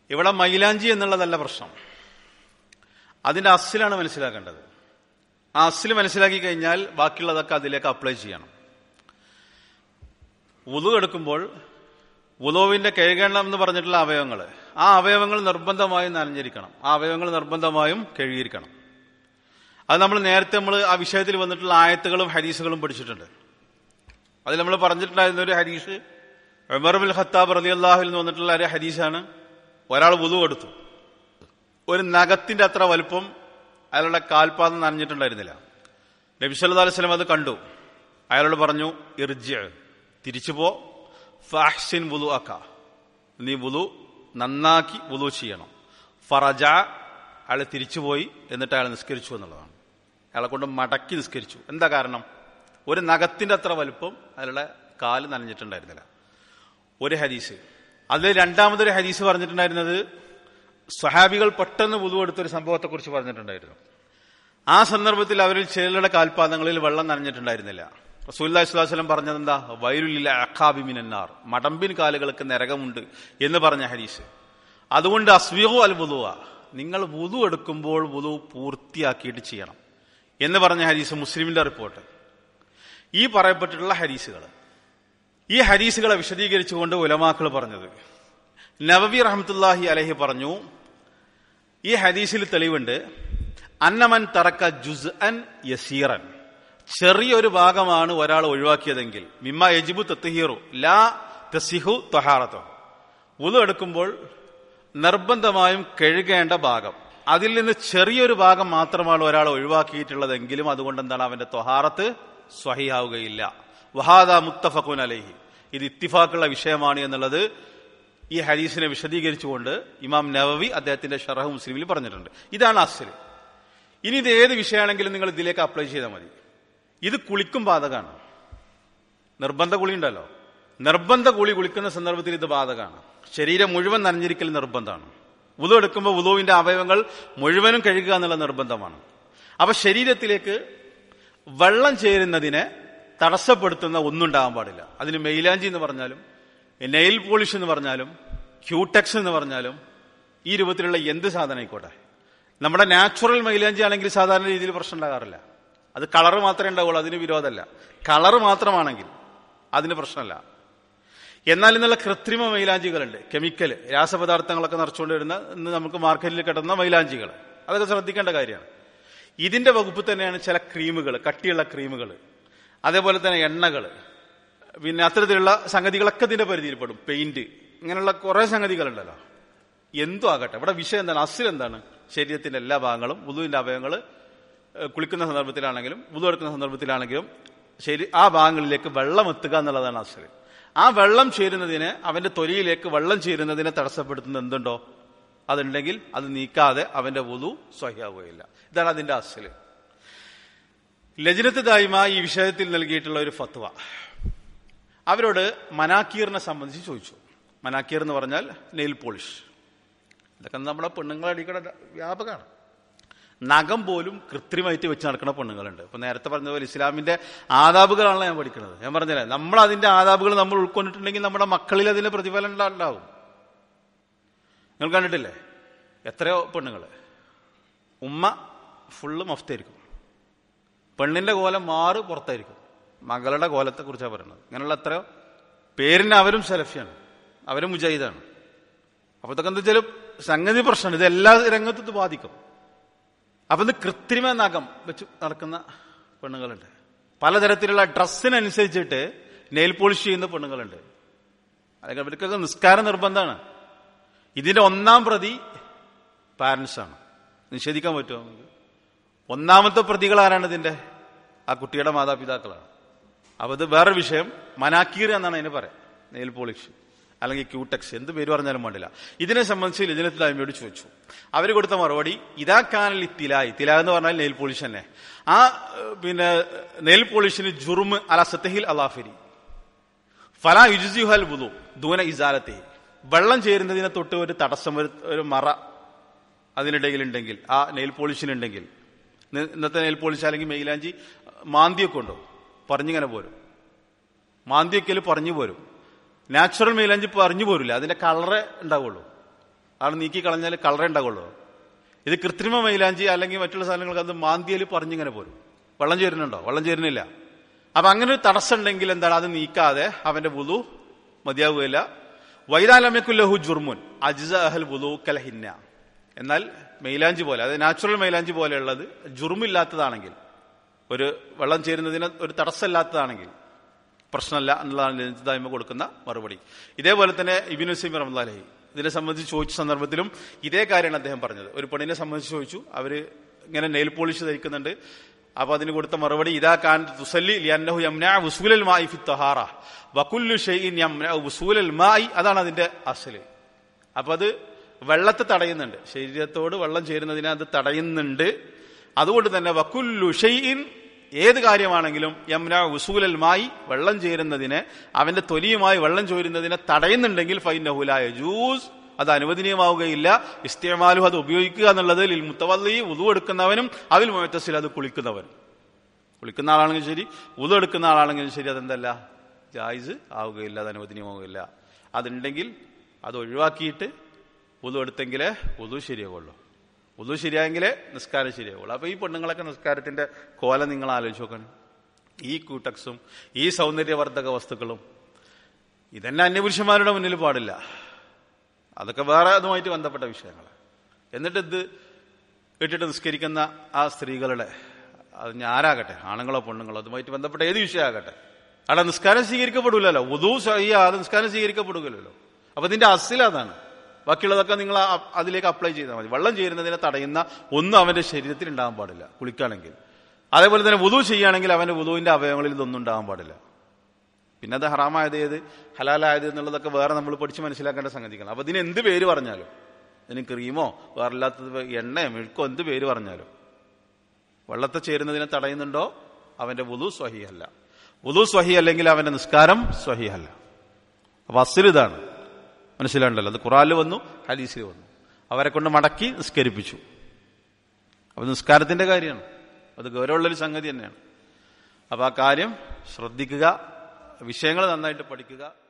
ഇവിടെ മൈലാഞ്ചി എന്നുള്ളതല്ല പ്രശ്നം അതിന്റെ അസിലാണ് മനസ്സിലാക്കേണ്ടത് ആ അസിൽ മനസ്സിലാക്കി കഴിഞ്ഞാൽ ബാക്കിയുള്ളതൊക്കെ അതിലേക്ക് അപ്ലൈ ചെയ്യണം ഉതു എടുക്കുമ്പോൾ ഉദോവിന്റെ കഴുകണം എന്ന് പറഞ്ഞിട്ടുള്ള അവയവങ്ങൾ ആ അവയവങ്ങൾ നിർബന്ധമായും നനഞ്ഞിരിക്കണം ആ അവയവങ്ങൾ നിർബന്ധമായും കഴുകിയിരിക്കണം അത് നമ്മൾ നേരത്തെ നമ്മൾ ആ വിഷയത്തിൽ വന്നിട്ടുള്ള ആയത്തുകളും ഹരീസുകളും പഠിച്ചിട്ടുണ്ട് അതിൽ നമ്മൾ പറഞ്ഞിട്ടുണ്ടായിരുന്ന ഒരു ഹരീസ് ഉമർബുൽ ഖത്താബ് റലി അള്ളാഹുൽ നിന്ന് വന്നിട്ടുള്ള ഒരു ഹരീസാണ് ഒരാൾ വുതു കൊടുത്തു ഒരു നഖത്തിന്റെ അത്ര വലുപ്പം അയാളുടെ കാൽപാദം നനഞ്ഞിട്ടുണ്ടായിരുന്നില്ല നബി സല്ലല്ലാഹു അലൈഹി വസല്ലം അത് കണ്ടു അയാളോട് പറഞ്ഞു ഇർജ തിരിച്ചു പോ ഫാഹ്സിൻ വുതു അക്ക നീ വുതു നന്നാക്കി വുതു ചെയ്യണം ഫറജ അയാൾ തിരിച്ചുപോയി എന്നിട്ട് അയാൾ നിസ്കരിച്ചു എന്നുള്ളതാണ് അയാളെ കൊണ്ട് മടക്കി നിസ്കരിച്ചു എന്താ കാരണം ഒരു നഖത്തിന്റെ അത്ര വലുപ്പം അയാളുടെ കാല് നനഞ്ഞിട്ടുണ്ടായിരുന്നില്ല ഒരു ഹദീസ് അതിൽ രണ്ടാമതൊരു ഹദീസ് പറഞ്ഞിട്ടുണ്ടായിരുന്നത് സ്വഹാബികൾ പെട്ടെന്ന് വുതു എടുത്തൊരു സംഭവത്തെക്കുറിച്ച് പറഞ്ഞിട്ടുണ്ടായിരുന്നു ആ സന്ദർഭത്തിൽ അവരിൽ ചിലരുടെ കാൽപാദങ്ങളിൽ വെള്ളം നനഞ്ഞിട്ടുണ്ടായിരുന്നില്ല റസൂല്ലാ സ്വലാസ്ലം പറഞ്ഞത് എന്താ വൈരുലില്ല അഖാബിമിനാർ മടമ്പിൻ കാലുകൾക്ക് നരകമുണ്ട് എന്ന് പറഞ്ഞ ഹരീസ് അതുകൊണ്ട് അസ്വിഹു അൽ വുതുവ നിങ്ങൾ വുതു എടുക്കുമ്പോൾ വുതു പൂർത്തിയാക്കിയിട്ട് ചെയ്യണം എന്ന് പറഞ്ഞ ഹരീസ് മുസ്ലിമിന്റെ റിപ്പോർട്ട് ഈ പറയപ്പെട്ടിട്ടുള്ള ഹരീസുകൾ ഈ ഹരീസുകളെ വിശദീകരിച്ചുകൊണ്ട് ഉലമാക്കൾ പറഞ്ഞത് നവവി റഹമത്തുല്ലാഹി അലഹി പറഞ്ഞു ഈ ഹദീസിൽ തെളിവുണ്ട് അന്നമൻ തറക്ക ജുസ് അൻ യസീറൻ ചെറിയൊരു ഭാഗമാണ് ഒരാൾ ഒഴിവാക്കിയതെങ്കിൽ മിമ്മ യജിബു തത്തഹീറു ലാ തസിഹു തൊഹാറത്തോ ഉതു എടുക്കുമ്പോൾ നിർബന്ധമായും കഴുകേണ്ട ഭാഗം അതിൽ നിന്ന് ചെറിയൊരു ഭാഗം മാത്രമാണ് ഒരാൾ ഒഴിവാക്കിയിട്ടുള്ളതെങ്കിലും അതുകൊണ്ട് എന്താണ് അവന്റെ തൊഹാറത്ത് സ്വഹിയാവുകയില്ല വഹാദ മുത്തഫഖുൻ അലൈഹി ഇത് ഇത്തിഫാക്കുള്ള വിഷയമാണ് എന്നുള്ളത് ഈ ഹദീസിനെ വിശദീകരിച്ചുകൊണ്ട് ഇമാം നവവി അദ്ദേഹത്തിന്റെ ഷറഹ് മുസ്ലിമിൽ പറഞ്ഞിട്ടുണ്ട് ഇതാണ് അസ്ല് ഇനി ഇത് ഏത് വിഷയമാണെങ്കിലും നിങ്ങൾ ഇതിലേക്ക് അപ്ലൈ ചെയ്താൽ മതി ഇത് കുളിക്കും ബാധകമാണ് നിർബന്ധ കുളി ഉണ്ടല്ലോ നിർബന്ധ കുളി കുളിക്കുന്ന സന്ദർഭത്തിൽ ഇത് ബാധകമാണ് ശരീരം മുഴുവൻ നനഞ്ഞിരിക്കൽ നിർബന്ധമാണ് ഉതു എടുക്കുമ്പോൾ ഉദുവിന്റെ അവയവങ്ങൾ മുഴുവനും കഴുകുക എന്നുള്ള നിർബന്ധമാണ് അപ്പൊ ശരീരത്തിലേക്ക് വെള്ളം ചേരുന്നതിനെ തടസ്സപ്പെടുത്തുന്ന ഒന്നുണ്ടാകാൻ പാടില്ല അതിന് മെയിലാഞ്ചി എന്ന് പറഞ്ഞാലും നെയിൽ പോളിഷ് എന്ന് പറഞ്ഞാലും ക്യൂടെക്സ് എന്ന് പറഞ്ഞാലും ഈ രൂപത്തിലുള്ള എന്ത് സാധനം ആയിക്കോട്ടെ നമ്മുടെ നാച്ചുറൽ മൈലാഞ്ചി ആണെങ്കിൽ സാധാരണ രീതിയിൽ പ്രശ്നം ഉണ്ടാകാറില്ല അത് കളർ മാത്രമേ ഉണ്ടാവുള്ളൂ അതിന് വിരോധമല്ല കളർ മാത്രമാണെങ്കിൽ അതിന് പ്രശ്നമല്ല എന്നാൽ ഇന്നുള്ള കൃത്രിമ മൈലാഞ്ചികളുണ്ട് കെമിക്കൽ രാസപദാർത്ഥങ്ങളൊക്കെ നിറച്ചുകൊണ്ട് വരുന്ന ഇന്ന് നമുക്ക് മാർക്കറ്റിൽ കിട്ടുന്ന മൈലാഞ്ചികൾ അതൊക്കെ ശ്രദ്ധിക്കേണ്ട കാര്യമാണ് ഇതിന്റെ വകുപ്പ് തന്നെയാണ് ചില ക്രീമുകൾ കട്ടിയുള്ള ക്രീമുകൾ അതേപോലെ തന്നെ എണ്ണകൾ പിന്നെ അത്തരത്തിലുള്ള സംഗതികളൊക്കെ ഇതിന്റെ പരിധിയിൽപ്പെടും പെയിന്റ് ഇങ്ങനെയുള്ള കുറെ സംഗതികളുണ്ടല്ലോ എന്തും ആകട്ടെ ഇവിടെ വിഷയം എന്താണ് അസിൽ എന്താണ് ശരീരത്തിന്റെ എല്ലാ ഭാഗങ്ങളും ഉദുവിന്റെ അവയവങ്ങൾ കുളിക്കുന്ന സന്ദർഭത്തിലാണെങ്കിലും ഉദു എടുക്കുന്ന സന്ദർഭത്തിലാണെങ്കിലും ശരി ആ ഭാഗങ്ങളിലേക്ക് വെള്ളം എത്തുക എന്നുള്ളതാണ് അസിൽ ആ വെള്ളം ചേരുന്നതിന് അവന്റെ തൊലിയിലേക്ക് വെള്ളം ചേരുന്നതിനെ തടസ്സപ്പെടുത്തുന്ന എന്തുണ്ടോ അതുണ്ടെങ്കിൽ അത് നീക്കാതെ അവന്റെ ഉദു സ്വഹ്യാവുകയില്ല ഇതാണ് അതിന്റെ അസിൽ ലജനത്ത് ദായ്മ ഈ വിഷയത്തിൽ നൽകിയിട്ടുള്ള ഒരു ഫത്വ അവരോട് മനാക്കീറിനെ സംബന്ധിച്ച് ചോദിച്ചു മനാക്കീർ എന്ന് പറഞ്ഞാൽ നെയിൽ പോളിഷ് ഇതൊക്കെ നമ്മുടെ പെണ്ണുങ്ങളെ അടിക്കണ വ്യാപകമാണ് നഖം പോലും കൃത്രിമായിട്ട് വെച്ച് നടക്കുന്ന പെണ്ണുങ്ങളുണ്ട് ഇപ്പൊ നേരത്തെ പറഞ്ഞ പോലെ ഇസ്ലാമിന്റെ ആദാബുകളാണല്ലോ ഞാൻ പഠിക്കുന്നത് ഞാൻ പറഞ്ഞില്ലേ നമ്മൾ അതിന്റെ ആദാബുകൾ നമ്മൾ ഉൾക്കൊണ്ടിട്ടുണ്ടെങ്കിൽ നമ്മുടെ മക്കളിൽ അതിന്റെ പ്രതിഫലം ഉണ്ടാവും നിങ്ങൾ കണ്ടിട്ടില്ലേ എത്രയോ പെണ്ണുങ്ങള് ഉമ്മ ഫുള്ള് മഫ്തായിരിക്കും പെണ്ണിന്റെ കോലം മാറ് പുറത്തായിരിക്കും മകളുടെ കോലത്തെ കുറിച്ചാണ് പറയുന്നത് ഇങ്ങനെയുള്ള എത്രയോ പേരിന് അവരും സെലഫിയാണ് അവരും മുജാഹിദാണ് അപ്പൊ ഇതൊക്കെ എന്താ വെച്ചാൽ സംഗതി പ്രശ്നമാണ് ഇത് എല്ലാ രംഗത്തും ഇത് ബാധിക്കും അപ്പൊ ഇത് കൃത്രിമ നഖം വെച്ച് നടക്കുന്ന പെണ്ണുങ്ങളുണ്ട് പലതരത്തിലുള്ള ഡ്രസ്സിനനുസരിച്ചിട്ട് നെയിൽ പോളിഷ് ചെയ്യുന്ന പെണ്ണുങ്ങളുണ്ട് അതൊക്കെ ഇവർക്കൊക്കെ നിസ്കാരം നിർബന്ധമാണ് ഇതിന്റെ ഒന്നാം പ്രതി പാരന്റ്സ് ആണ് നിഷേധിക്കാൻ പറ്റുമോ നമുക്ക് ഒന്നാമത്തെ പ്രതികൾ ആരാണ് ഇതിന്റെ ആ കുട്ടിയുടെ മാതാപിതാക്കളാണ് അപ്പൊ ഇത് വേറെ വിഷയം മനാക്കീർ എന്നാണ് അതിന് പറയാം നെയിൽ പോളിഷ് അല്ലെങ്കിൽ ക്യൂടെക്സ് എന്ത് പേര് പറഞ്ഞാലും വേണ്ടില്ല ഇതിനെ സംബന്ധിച്ച് ലജനത്തിൽ അമ്മയോട് ചോദിച്ചു അവർ കൊടുത്ത മറുപടി ഇതാ കാനൽ ഇത്തിലായി തില എന്ന് പറഞ്ഞാൽ നെയിൽ പോളിഷ് തന്നെ ആ പിന്നെ നെയിൽ പോളിഷിന് ജുറുമ് അല സത്തഹിൽ അലാഫിരി ഫലാ യുജുഹൽ ബുദു ദൂന ഇസാലത്തെ വെള്ളം ചേരുന്നതിനെ തൊട്ട് ഒരു തടസ്സം ഒരു ഒരു മറ അതിനിടയിൽ ഉണ്ടെങ്കിൽ ആ നെയിൽ പോളിഷിനുണ്ടെങ്കിൽ ഇന്നത്തെ നെയിൽ പോളിഷ് അല്ലെങ്കിൽ മെയിലാഞ്ചി മാന്തിയൊക്കെ ഉണ്ടോ പറഞ്ഞിങ്ങനെ പോരും മാന്തിയൊക്കെ പറഞ്ഞു പോരും നാച്ചുറൽ മെയിലാഞ്ചി പറഞ്ഞു പോരില്ല അതിന്റെ കളറേ ഉണ്ടാവുള്ളൂ ആണ് നീക്കി കളഞ്ഞാൽ കളറേ ഉണ്ടാവുള്ളൂ ഇത് കൃത്രിമ മൈലാഞ്ചി അല്ലെങ്കിൽ മറ്റുള്ള സാധനങ്ങൾക്ക് അത് മാന്തിയൽ പറഞ്ഞിങ്ങനെ പോരും വെള്ളം ചേരുന്നുണ്ടോ വെള്ളം ചേരുന്നില്ല അപ്പൊ അങ്ങനെ ഒരു തടസ്സം ഉണ്ടെങ്കിൽ എന്താണ് അത് നീക്കാതെ അവന്റെ വുളു മതിയാവുകയില്ല വൈതാലമ്യക്കുല്ലഹു ജുർമുൻ അജ്സ അഹൽ വുളു കലഹിന്ന എന്നാൽ മൈലാഞ്ചി പോലെ അത് നാച്ചുറൽ മൈലാഞ്ചി പോലെയുള്ളത് ജുർമില്ലാത്തതാണെങ്കിൽ ഒരു വെള്ളം ചേരുന്നതിന് ഒരു തടസ്സമില്ലാത്തതാണെങ്കിൽ പ്രശ്നമല്ല എന്നുള്ളതാണ് ലളിതായ്മ കൊടുക്കുന്ന മറുപടി ഇതേപോലെ തന്നെ ഇബിൻ ഹുസൈം റഹ്മല്ലാഹി ഇതിനെ സംബന്ധിച്ച് ചോദിച്ച സന്ദർഭത്തിലും ഇതേ കാര്യമാണ് അദ്ദേഹം പറഞ്ഞത് ഒരു പെണ്ണിനെ സംബന്ധിച്ച് ചോദിച്ചു അവര് ഇങ്ങനെ നെയിൽ പോളിഷ് ധരിക്കുന്നുണ്ട് അപ്പൊ അതിന് കൊടുത്ത മറുപടി ഇതാ കാൻ തുസല്ലി ലിയന്നഹു യംന വസൂലൽ മായി ഫി തഹാറ വകുല്ലു ഷൈഇൻ യംന വസൂലൽ മായി അതാണ് അതിന്റെ അസല് അപ്പൊ അത് വെള്ളത്തെ തടയുന്നുണ്ട് ശരീരത്തോട് വെള്ളം ചേരുന്നതിനെ അത് തടയുന്നുണ്ട് അതുകൊണ്ട് തന്നെ വക്കുല്ലു ഷൈഇൻ ഏത് കാര്യമാണെങ്കിലും യംന ഉസൂലൽ മായി വെള്ളം ചേരുന്നതിനെ അവന്റെ തൊലിയുമായി വെള്ളം ചോരുന്നതിനെ തടയുന്നുണ്ടെങ്കിൽ ഫൈനഹുലായ ജൂസ് അത് അനുവദനീയമാവുകയില്ല ഇസ്തിമാലു അത് ഉപയോഗിക്കുക എന്നുള്ളത് ലിൽ മുത്തവല്ലി ഉതു എടുക്കുന്നവനും അതിൽ മുഴത്തസിൽ അത് കുളിക്കുന്നവനും കുളിക്കുന്ന ആളാണെങ്കിലും ശരി ഉതു എടുക്കുന്ന ആളാണെങ്കിലും ശരി അതെന്തല്ല ജായിസ് ആവുകയില്ല അത് അനുവദനീയമാവുകയില്ല അതുണ്ടെങ്കിൽ അത് ഒഴിവാക്കിയിട്ട് ഉതു എടുത്തെങ്കിലേ ഉതു ശരിയാവുള്ളൂ ഉതു ശരിയായെങ്കിലേ നിസ്കാരം ശരിയാവുള്ളൂ അപ്പൊ ഈ പെണ്ണുങ്ങളൊക്കെ നിസ്കാരത്തിന്റെ കോല നിങ്ങൾ ആലോചിച്ച് നോക്കണം ഈ കൂട്ടക്സും ഈ സൗന്ദര്യവർദ്ധക വസ്തുക്കളും ഇതന്നെ അന്യപുരുഷന്മാരുടെ മുന്നിൽ പാടില്ല അതൊക്കെ വേറെ അതുമായിട്ട് ബന്ധപ്പെട്ട വിഷയങ്ങൾ എന്നിട്ട് ഇത് ഇട്ടിട്ട് നിസ്കരിക്കുന്ന ആ സ്ത്രീകളുടെ അത് ഞാനാകട്ടെ ആണുങ്ങളോ പെണ്ണുങ്ങളോ അതുമായിട്ട് ബന്ധപ്പെട്ട ഏത് വിഷയമാകട്ടെ അവിടെ നിസ്കാരം സ്വീകരിക്കപ്പെടില്ലല്ലോ ഉദു അത് നിസ്കാരം സ്വീകരിക്കപ്പെടുകയല്ലോ അപ്പൊ ഇതിന്റെ അസിൽ അതാണ് ബാക്കിയുള്ളതൊക്കെ നിങ്ങൾ ആ- അതിലേക്ക് അപ്ലൈ ചെയ്താൽ മതി വെള്ളം ചേരുന്നതിനെ തടയുന്ന ഒന്നും അവന്റെ ശരീരത്തിൽ ഉണ്ടാകാൻ പാടില്ല കുളിക്കുകയാണെങ്കിൽ അതേപോലെ തന്നെ വുതു ചെയ്യുകയാണെങ്കിൽ അവന്റെ വുതുവിന്റെ അവയവങ്ങളിൽ ഇതൊന്നും ഉണ്ടാകാൻ പാടില്ല പിന്നെ അത് ഹറാമായത് ഏത് ഹലാലായത് എന്നുള്ളതൊക്കെ വേറെ നമ്മൾ പഠിച്ച് മനസ്സിലാക്കേണ്ട സംഗതികൾ അപ്പൊ ഇതിന് എന്ത് പേര് പറഞ്ഞാലും ഇതിന് ക്രീമോ വേറല്ലാത്തത് എണ്ണയോ മെഴുക്കോ എന്ത് പേര് പറഞ്ഞാലും വെള്ളത്തെ ചേരുന്നതിനെ തടയുന്നുണ്ടോ അവന്റെ വുതു സ്വഹിയല്ല വുതു സ്വഹി അല്ലെങ്കിൽ അവന്റെ നിസ്കാരം സ്വഹിയല്ല അപ്പൊ അസിൽ ഇതാണ് മനസ്സിലാണ്ടല്ലോ അത് ഖുറാനിൽ വന്നു ഹദീസിൽ വന്നു അവരെ കൊണ്ട് മടക്കി നിസ്കരിപ്പിച്ചു അപ്പൊ നിസ്കാരത്തിന്റെ കാര്യമാണ് അത് ഗൗരവമുള്ളൊരു സംഗതി തന്നെയാണ് അപ്പൊ ആ കാര്യം ശ്രദ്ധിക്കുക വിഷയങ്ങൾ നന്നായിട്ട് പഠിക്കുക